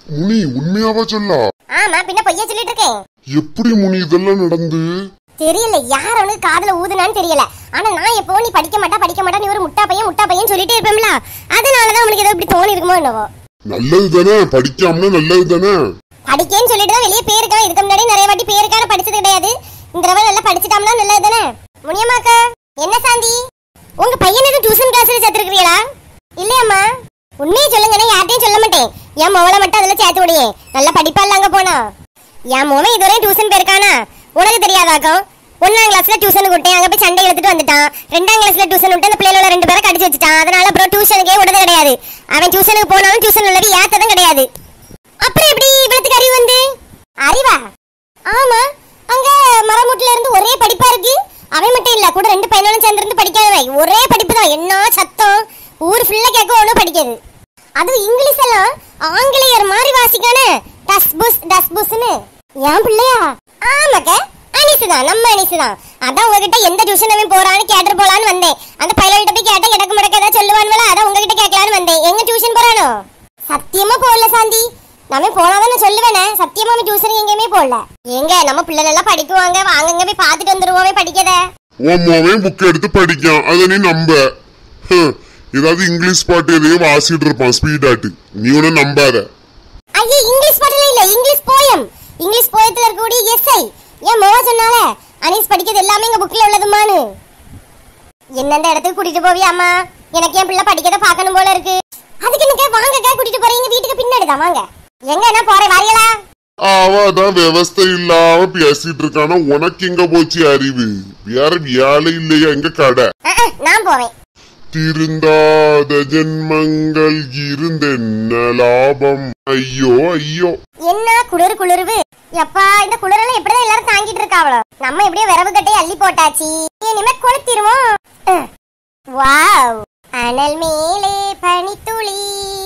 முனி உண்மையாவா சொல்லா ஆமா பின்ன பொய்யா சொல்லிட்டு இருக்கேன் எப்படி முனி இதெல்லாம் நடந்து தெரியல யார் அவனுக்கு காதுல ஊதுனான்னு தெரியல ஆனா நான் எப்போ நீ படிக்க மாட்டா படிக்க மாட்டா நீ ஒரு முட்டா பையன் முட்டா பையன் சொல்லிட்டே இருப்பேன்ல அதனாலதான் அவனுக்கு ஏதோ இப்படி தோணி இருக்குமோ என்னவோ நல்லது தானே படிக்காமனா நல்லது தானே படிக்கேன்னு சொல்லிட்டு தான் வெளியே பேருக்கான் இதுக்கு முன்னாடி நிறைய வாட்டி பேருக்கான படிச்சது கிடையாது இந்த தடவை நல்லா படிச்சுட்டாம்னா நல்லது தானே முனியம்மாக்கா என்ன சாந்தி உங்க பையனுக்கு டியூஷன் கிளாஸ்ல சேர்த்துருக்கீங்களா இல்லையாம்மா உண்மையை சொல்லுங்க நான் யார்ட்டையும் சொல்ல மாட்டேன் என் மோளை மட்டும் அதுல சேர்த்து விடியே நல்லா படிப்பால அங்க போனா என் மோவன் இதுவரை டியூஷன் போயிருக்கானா உனக்கு தெரியாதாக்கும் ஒன்னாம் கிளாஸ்ல டியூஷன் விட்டேன் அங்க போய் சண்டை எடுத்துட்டு வந்துட்டான் ரெண்டாம் கிளாஸ்ல டியூஷன் விட்டு அந்த பிள்ளைகளோட ரெண்டு பேரை கடிச்சு வச்சுட்டான் அதனால அப்புறம் டியூஷனுக்கே விடுறது கிடையாது அவன் டியூஷனுக்கு போனாலும் டியூஷன் உள்ளது ஏத்ததும் கிடையாது அப்புறம் எப்படி இவ்வளத்துக்கு அறிவு வந்து அறிவா ஆமா அங்க மரமுட்டுல இருந்து ஒரே படிப்பா இருக்கு அவன் மட்டும் இல்ல கூட ரெண்டு பையனும் சேர்ந்து இருந்து படிக்காதவன் ஒரே படிப்பு தான் என்ன சத்தம் ஊர் ஃபுல்லா கேட்க ஒன்றும் படிக்காது அதுவும் இங்கிலீஷ் எல்லாம் ஆங்கிலேயர் மாதிரி வாசிக்கானே டஸ் புஸ் டஸ் புஸ்னு என் பிள்ளையா ஆமாக்க அனிசு தான் நம்ம அனிசு தான் அதான் உங்ககிட்ட எந்த டியூஷன் அவன் போறான்னு கேட்டு போலான்னு வந்தேன் அந்த பையன்கிட்ட போய் கேட்டா கிடக்கு முடக்க ஏதாவது சொல்லுவான்வல அதான் உங்ககிட்ட கேட்கலான்னு வந்தேன் எங்க டியூஷன் போறானோ சத்தியமா போகல சாந்தி நம்ம போனாதான் நான் சொல்லுவேனே சத்தியமா அவன் டியூஷன் எங்கேயுமே போகல எங்க நம்ம பிள்ளைகள் எல்லாம் படிக்குவாங்க வாங்கங்க போய் பார்த்துட்டு வந்துருவோமே படிக்கத உன் மோவன் புக் எடுத்து படிக்கான் அதை நீ நம்ப ஹம், ஏதாவது இங்கிலீஷ் பாட்டு எதையும் வாசிட்டு இருப்பான் ஸ்பீடாட்டு நீ ஒன்னும் நம்பாத ஐயே இங்கிலீஷ் பாட்டுல இல்ல இங்கிலீஷ் போயம் இங்கிலீஷ் போயத்துல இருக்கக்கூடிய எஸ்ஐ ஏன் மோவா சொன்னால அனீஸ் படிக்கிறது எல்லாமே எங்க புக்ல உள்ளதுமானு எந்தெந்த இடத்துக்கு கூட்டிட்டு போவியா அம்மா எனக்கு என் பிள்ளை படிக்கிறத பார்க்கணும் போல இருக்கு அதுக்கு என்னக்கா வாங்கக்கா கூட்டிட்டு போறீங்க வீட்டுக்கு பின்னாடி தான் வாங்க எங்க என்ன போறேன் வாரியலா அவ அதான் விவஸ்தை இல்லாம பேசிட்டு இருக்கானா உனக்கு எங்க போச்சு அறிவு வேற வேலை இல்லையா எங்க கடை அஹ், அஹ், நான் போவேன் திருந்தாத ஜென்மங்கள் இருந்தென்ன லாபம் ஐயோ ஐயோ என்ன குளிர் குளிர்வு எப்பா இந்த குளிரெல்லாம் எப்படிதான் எல்லாரும் தாங்கிட்டு இருக்காவளோ நம்ம எப்படியோ விரவு கட்டையை அள்ளி போட்டாச்சு இனிமே கொளுத்திருவோம் அஹ். வாவ் அனல் மேலே பனித்துளி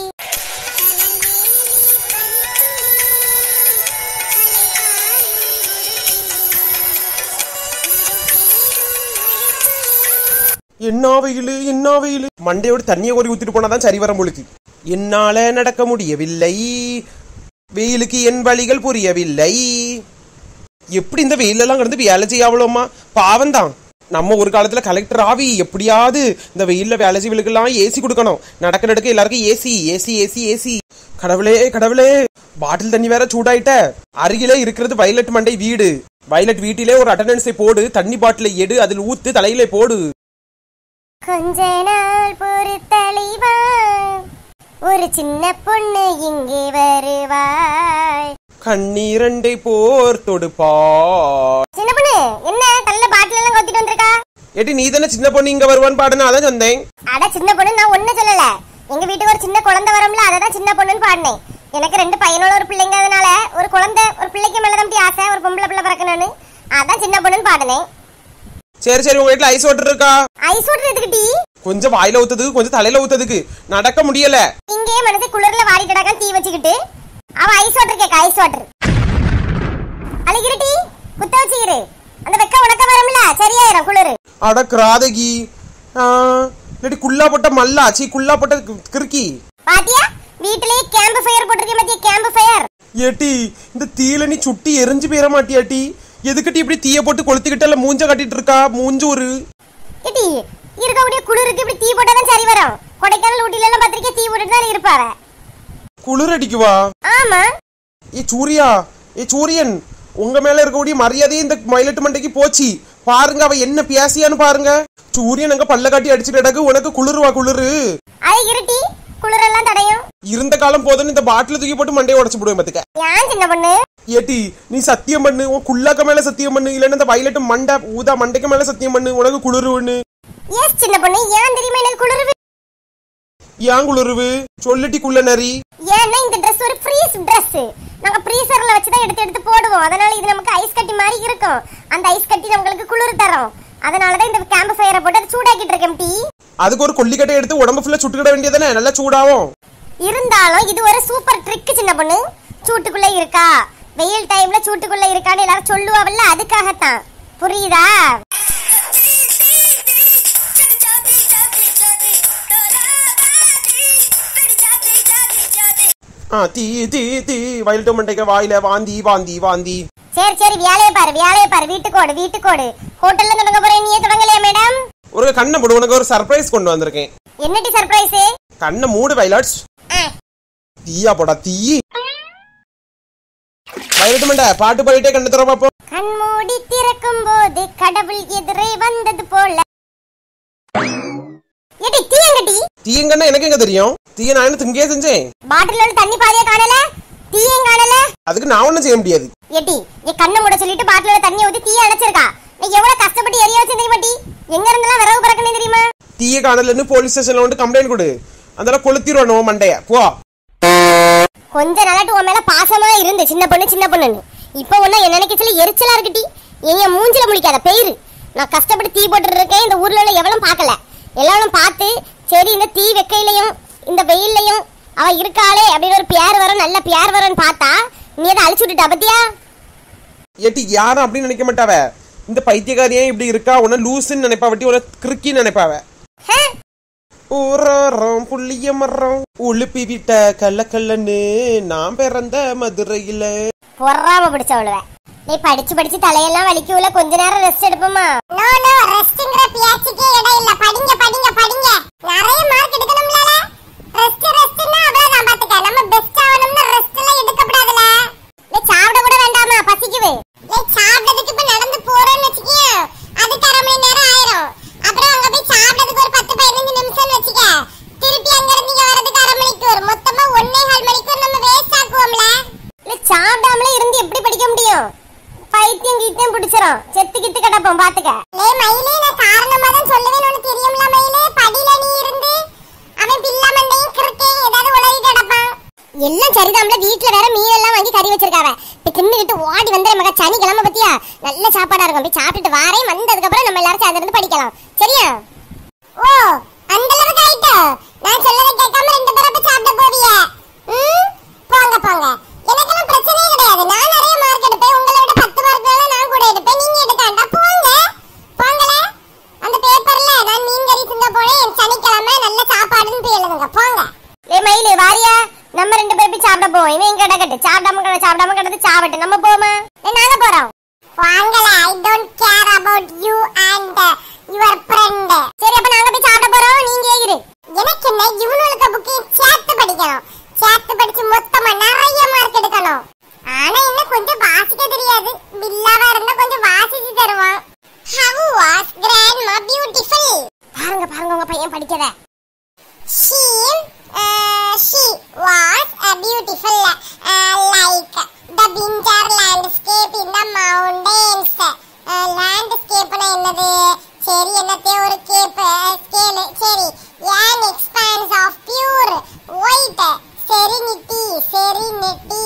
என்ன வெயிலு என்ன வெயிலு மண்டையோட தண்ணியை கோரி ஊத்திட்டு போனாதான் சரி வர முழுக்கு என்னால நடக்க முடியவில்லை வெயிலுக்கு என் வழிகள் புரியவில்லை எப்படி இந்த வெயிலெல்லாம் கிடந்து வேலை செய்யாவளோமா பாவம் தான் நம்ம ஒரு காலத்துல கலெக்டர் ஆவி எப்படியாவது இந்த வெயில்ல வேலை செய்வளுக்கெல்லாம் ஏசி கொடுக்கணும் நடக்க நடக்க எல்லாருக்கும் ஏசி ஏசி ஏசி ஏசி கடவுளே கடவுளே பாட்டில் தண்ணி வேற சூடாயிட்ட அருகிலே இருக்கிறது வயலட் மண்டை வீடு வயலட் வீட்டிலே ஒரு அட்டண்டன்ஸை போடு தண்ணி பாட்டிலை எடு அதில் ஊத்து தலையிலே போடு கொஞ்ச நாள் பொறுத்தலைவா ஒரு சின்ன பொண்ணு இங்கே வருவாய் கண்ணீரண்டை போர் தொடுப்பார் சின்ன பொண்ணு என்ன தள்ள பாட்டில் எல்லாம் கொத்திட்டு வந்திருக்கா ஏட்டி நீ தானே சின்ன பொண்ணு இங்க வருவான்னு பாடுனா அதான் சொன்னேன் அட சின்ன பொண்ணு நான் ஒண்ணு சொல்லல எங்க வீட்டுக்கு ஒரு சின்ன குழந்தை வரும்ல அதை தான் சின்ன பொண்ணுன்னு பாடினேன் எனக்கு ரெண்டு பையனோட ஒரு பிள்ளைங்க அதனால ஒரு குழந்தை ஒரு பிள்ளைக்கு மேல தான் ஆசை ஒரு பொம்பளை பிள்ளை பிறக்கணும்னு அதான் சின்ன பொண்ணுன்னு பாடினேன் சரி சரி உங்க வீட்டுல ஐஸ் வாட்டர் இருக்கா ஐஸ் வாட்டர் எதுக்கு டீ கொஞ்சம் வாயில ஊத்ததுக்கு கொஞ்சம் தலையில ஊத்ததுக்கு நடக்க முடியல இங்கேயே மனசு குளிர்ல வாரி கிடக்க தீ வச்சுக்கிட்டு அவ ஐஸ் வாட்டர் கேட்க ஐஸ் வாட்டர் அழகிரு டீ குத்த வச்சுக்கிரு அந்த வெக்க உனக்க வரும்ல சரியாயிரும் குளிர் அட கிராதகி ஆ, இல்லாட்டி குள்ளா போட்ட மல்லா சீ குள்ளா போட்ட கி- கிறுக்கி பாத்தியா வீட்டிலேயே கேம்ப் ஃபயர் போட்டிருக்கே மத்திய கேம்ப் ஃபயர் ஏட்டி இந்த தீல நீ சுட்டி எரிஞ்சு போயிட மாட்டியாட்டி எதுக்கிட்டி இப்படி தீய போட்டு கொளுத்திக்கிட்டல மூஞ்ச கட்டிட்டு இருக்கா மூஞ்சு ஒரு ஏட்டி இருக்கக்கூடிய குளிருக்கு இப்படி தீ போட்டாதான் சரி வரும் கொடைக்கானல் ஊட்டில எல்லாம் பாத்திரிக்கை தீ போட்டுட்டு தான் இருப்பாவ குளிர் அடிக்குவா ஆமா ஏ சூர்யா ஏ சூரியன் உங்க மேல இருக்கக்கூடிய மரியாதையே இந்த மயிலட்டு மண்டைக்கு போச்சு பாருங்க அவ என்ன பேசியான்னு பாருங்க சூரியன் அங்க பல்ல காட்டி அடிச்சுட்டு கிடக்கு உனக்கு குளிருவா குளிரு அது இருட்டி குளிரெல்லாம் தடையும் இருந்த காலம் போதுன்னு இந்த பாட்டில தூக்கி போட்டு மண்டையை உடச்சு போடுவேன் பாத்துக்க ஏன் சின்ன பொண்ணு ஏட்டி நீ சத்தியம் பண்ணு உன் குள்ளாக்க மேல சத்தியம் பண்ணு இல்லன்னா இந்த வயலட்டு மண்டை ஊதா மண்டைக்கு மேல சத்தியம் பண்ணு உனக்கு குளிருன்னு எஸ் சின்ன பொண்ணு ஏன் தெரியுமா எனக்கு குளிருது ஏன் குளிருவு சொல்லட்டி குள்ள நரி ஏன்னா இந்த Dress ஒரு ஃப்ரீஸ் Dress நாங்க ஃப்ரீசர்ல வச்சு தான் எடுத்து எடுத்து போடுவோம் அதனால இது நமக்கு ஐஸ் கட்டி மாதிரி இருக்கும் அந்த ஐஸ் கட்டி நம்மளுக்கு குளிர் தரும் அதனால தான் இந்த கேம்ப் ஃபயரை போட்டு அதை சூடாக்கிட்டு இருக்கேன் டீ அதுக்கு ஒரு கொல்லிக்கட்டை எடுத்து உடம்பு ஃபுல்லா சுட்டுக்கிட வேண்டியதானே நல்லா சூடாவும் இருந்தாலும் இது ஒரு சூப்பர் ட்ரிக் சின்ன பொண்ணு சூட்டுக்குள்ள இருக்கா வெயில் டைம்ல சூட்டுக்குள்ள இருக்கான்னு எல்லாரும் சொல்லுவாங்கல்ல அதுக்காகத்தான் புரியுதா ஆ தீ தீ தீ வயலட்டு மண்டைக்கு வாயில வாந்தி வாந்தி வாந்தி சரி சரி வேலையை பாரு வேலையை பாரு வீட்டுக்கோடு வீட்டுக்கோடு ஹோட்டல்ல தொடங்க போறேன் நீயே தொடங்கலையா மேடம் ஒரு கண்ணை மூடு உனக்கு ஒரு சர்ப்ரைஸ் கொண்டு வந்திருக்கேன் என்னடி சர்ப்ரைஸ் கண்ணை மூடு வைலட்ஸ் தீயா போடா தீ வயலட்டு மண்டை பாட்டு பாடிட்டே கண்ணு தர பாப்போம் கண் மூடி திறக்கும் போது கடவுள் எதிரே வந்தது போல ஏடி தீயங்கட்டி தீயங்கன்னா எனக்கு எங்க தெரியும் தீய நான் என்ன திங்கே செஞ்சேன் பாட்டில் உள்ள தண்ணி பாதியா காணல தீயும் காணல அதுக்கு நான் ஒண்ணும் செய்ய முடியாது ஏட்டி என் கண்ணை மூட சொல்லிட்டு பாட்டில உள்ள தண்ணியை ஊத்தி தீய அணைச்சிருக்கா நீ எவ்வளவு கஷ்டப்பட்டு எரிய வச்சு தெரியுமா டி எங்க இருந்தெல்லாம் விறகு பறக்கணும் தெரியுமா தீய காணலன்னு போலீஸ் ஸ்டேஷன்ல வந்து கம்ப்ளைண்ட் கொடு அதெல்லாம் கொளுத்திடுவோம் மண்டைய போ கொஞ்ச நாளாட்டு உன் மேல பாசமா இருந்து சின்ன பொண்ணு சின்ன பொண்ணுன்னு இப்போ ஒன்னா என்ன நினைக்கச்சுல எரிச்சலா இருக்குடி என் மூஞ்சில முழிக்காத பெயிரு நான் கஷ்டப்பட்டு தீ போட்டு இருக்கேன் இந்த ஊர்ல உள்ள எவளும் பார்க்கல எல்லாரும் பார்த்து சரி இந்த தீ வெக்கையிலையும் இந்த வெயில்லையும் அவ இருக்காளே அப்படின்னு ஒரு பியார் வரும் நல்ல பியார் வரும்னு பார்த்தா நீ அதை அழிச்சு விட்டுட்டா பத்தியா ஏட்டி யாரும் அப்படின்னு நினைக்க மாட்டாவ இந்த பைத்தியக்காரியே இப்படி இருக்கா உன்ன லூசுன்னு நினைப்பா வட்டி உன கிறுக்கின்னு நினைப்பாவ ஹே? ஊராரம் புள்ளிய மரம் உழுப்பி விட்ட கல்ல கல்லன்னு நான் பிறந்த மதுரையில பொறாம பிடிச்சவளுவ நீ படிச்சு படிச்சு தலையெல்லாம் வலிக்குல கொஞ்ச நேரம் ரெஸ்ட் எடுப்போமா நோ நோ ரெஸ்ட்ங்கற பியாச்சுக்கே இடம் இல்ல படிங்க படிங்க படிங்க நிறைய மார்க் எடுக்கணும்ல ரெஸ்ட் ரெஸ்ட்னா அவ்வளவுதான் பாத்துக்க நம்ம பெஸ்ட் ஆகணும்னு ரெஸ்ட் எல்லாம் எடுக்கப்படாதுல நீ சாப்பிட கூட வேண்டாமா பசிக்குது நீ சாப்பிட்டதுக்கு இப்ப நடந்து போறேன்னு வச்சுக்கிய அதுக்கு அரை மணி நேரம் ஆயிரும் அப்புறம் அங்க போய் சாப்பிட்டதுக்கு ஒரு பத்து பதினஞ்சு நிமிஷம் வச்சுக்க திருப்பி அங்க இருந்து இங்க வரதுக்கு அரை மணிக்கூர் மொத்தமா ஒன்னே கால் மணிக்கூர் நம்ம வேஸ்ட் ஆக்குவோம்ல இல்ல சாப்பிடாமலே இருந்து எப்படி படிக்க முடியும் பைத்தியம் கீத்தியம் பிடிச்சிரும் செத்து கித்து கிடப்போம் பாத்துக்க லே மயிலே நான் காரணமா தான் சொல்லுவேன் உனக்கு தெரியும்ல மயிலே படியில நீ இருந்து அவன் பில்லா மண்டையும் கிறுக்கே ஏதாவது உளறி கிடப்பான் எல்லாம் சரிதான்ல வீட்ல வேற மீன் எல்லாம் வாங்கி கறி வச்சிருக்காவ இப்ப தின்னுகிட்டு ஓடி வந்தே மக சனிக்கிழமை பத்தியா நல்ல சாப்பாடா இருக்கும் போய் சாப்பிட்டுட்டு வாரேன் வந்ததுக்கு அப்புறம் நம்ம எல்லாரும் சேர்ந்து இருந்து படிக்கலாம் சரியா ஓ அந்த அளவுக்கு ஆயிட்டோ நான் சொல்லதை கேட்காம ரெண்டு பேரும் போய் சாப்பிட போறிய ம் போங்க போங்க எனக்கெல்லாம் பிரச்சனையே கிடையாது நான் நிறைய மார்க் எடுப்பேன் உங்களை விட பத்து மார்க் நான் கூட எடுப்பேன் நீங்க எடுக்காண்டா போங்க போங்களே அந்த பேப்பர்ல நான் மீன் கறி திங்க போனேன் சனிக்கிழமை நல்ல சாப்பாடுன்னு போய் எழுதுங்க போங்க ஏ மயிலு வாரியா நம்ம ரெண்டு பேரும் போய் சாப்பிட போவோம் இவன் எங்க கிடக்கட்டு சாப்பிடாம கிட சாப்பிடாம கிடந்து சாப்பிட்டு நம்ம போமா நாங்க போறோம் வாங்களே I don't care about you and your friend சரி அப்ப நாங்க போய் சாப்பிட போறோம் நீங்க இரு எனக்கு என்ன இவனுக்கு புக்கு சேர்த்து படிக்கணும் சேர்த்து படிச்சு மொத்தமா நிறைய மார்க் எடுக்கணும் ஆனா இன்னும் கொஞ்சம் வாசிக்க தெரியாது பில்லாவா இருந்தா கொஞ்சம் வாசிச்சு தருவான் ஹவ் வாஸ் கிராண்ட்மா பியூட்டிஃபுல் பாருங்க பாருங்க உங்க பையன் படிக்கத she uh, she was uh, beautiful uh, like the winter landscape in the mountains uh, landscape னா என்னது சரி என்னத்தே ஒரு கேப் ஸ்கேல் சரி an expanse of pure white serenity serenity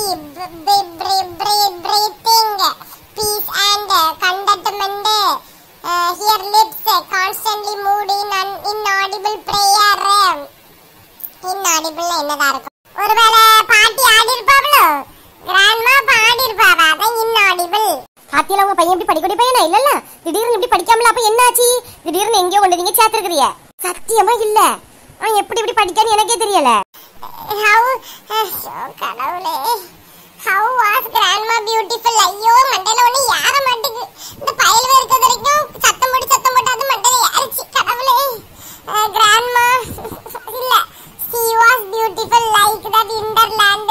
breathing peace and contentment uh, her lips constantly moved in an inaudible prayer இன்னாடிபிள்ல என்னதா இருக்கும் ஒருவேளை பாட்டி ஆடி இருப்பாங்களோ கிராண்ட்மா பாடி இருப்பாவ அதான் இன்னாடிபிள் பாத்தியில உங்க பையன் இப்படி படிக்கடி பையனா இல்லல்ல திடீர்னு இப்படி படிக்காமல அப்ப என்னாச்சு திடீர்னு எங்கேயோ கொண்டு நீங்க சேர்த்திருக்கிறிய சத்தியமா இல்ல அவன் எப்படி இப்படி படிக்கான்னு எனக்கே தெரியல ஹவ் கடவுளே ஹவ் வாஸ் கிராண்ட்மா பியூட்டிஃபுல் ஐயோ மண்டையில ஒண்ணு யார மாட்டுக்கு இந்த பயல் இருக்கிற வரைக்கும் சத்தம் போட்டு சத்தம் போட்டு அது மண்டையில யாருச்சு கடவுளே கிராண்ட்மா இல்ல she was beautiful like the winterland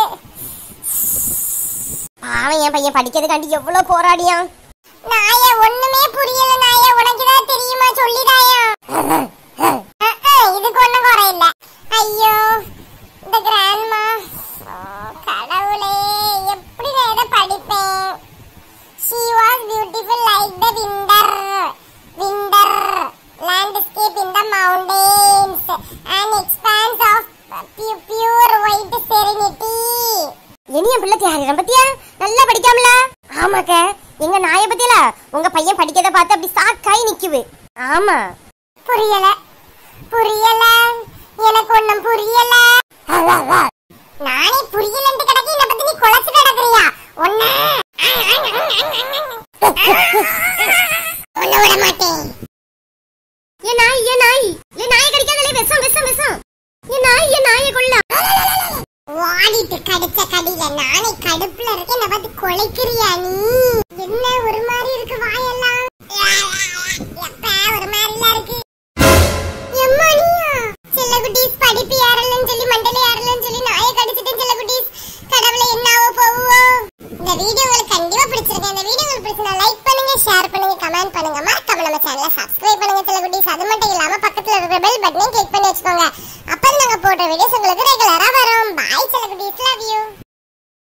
பாவம் என் பையன் படிக்கிறதுக்காண்டி எவ்வளவு போராடியான் நாய ஒண்ணுமே புரியல நாய உனக்கு தான் தெரியுமா சொல்லிதாயா இதுக்கு ஒண்ணும் குறை இல்ல ஐயோ இந்த கிராண்ட்மா கடவுளே எப்படி நான் இதை படிப்பேன் she was beautiful like the winter winter landscape in the mountains an expanse of pu- pure white serenity இனிய பிள்ளை தியாகம் பத்தியா நல்லா படிக்காமல ஆமாக்க எங்க நாய பத்தியல உங்க பையன் படிக்கிறத பார்த்து அப்படி சாக்காய் நிக்குது ஆமா புரியல புரியல எனக்கு ஒண்ணும் புரியல நானே புரியலன்ட்டு கிடக்கு என்ன பத்தி நீ குழச்சு கிடக்குறியா ஒண்ணு ஒண்ணு விட மாட்டேன் ஏ நாய் ஏ நாய் ஏ நாய் கடிக்காதலே விஷம் விஷம் விஷம் ஏ நாய் ஏ நாயை கொல்ல வாடிட்டு கடிச்சு நானே கடுப்புல இருக்க என்ன பார்த்து கொலைக்கிறியா நீ என்ன ஒரு மாதிரி இருக்கு வாயெல்லாம் எப்ப ஒரு மாதிரிலாம் இருக்கு எம்மாடியா செல்லகுட்டீஸ் படிப்பு ஏறலன்னு சொல்லி மண்டல ஏறலன்னு சொல்லி நாயை கடிச்சிட்டு செல்லகுட்டீஸ் கடவுளை என்னாவோ போவோ இந்த வீடியோ உங்களுக்கு கண்டிப்பா பிடிச்சிருக்கு இந்த வீடியோ உங்களுக்கு பிடிச்சிருந்தா லைக் பண்ணுங்க ஷேர் பண்ணுங்க கமெண்ட் பண்ணுங்க மறக்காம நம்ம சேனலை சப்ஸ்கிரைப் பண்ணுங்க செல்லகுட்டீஸ் அது மட்டும் இல்லாம பக்கத்துல இருக்கிற பெல் பட்டனையும் கிளிக் பண்ணி வச்சுக்கோங்க அப்ப நாங்க போடுற வீடியோஸ் உங்களுக்கு ரெகுலரா வரும் பாய் செல்லகுட்டீஸ் லவ் யூ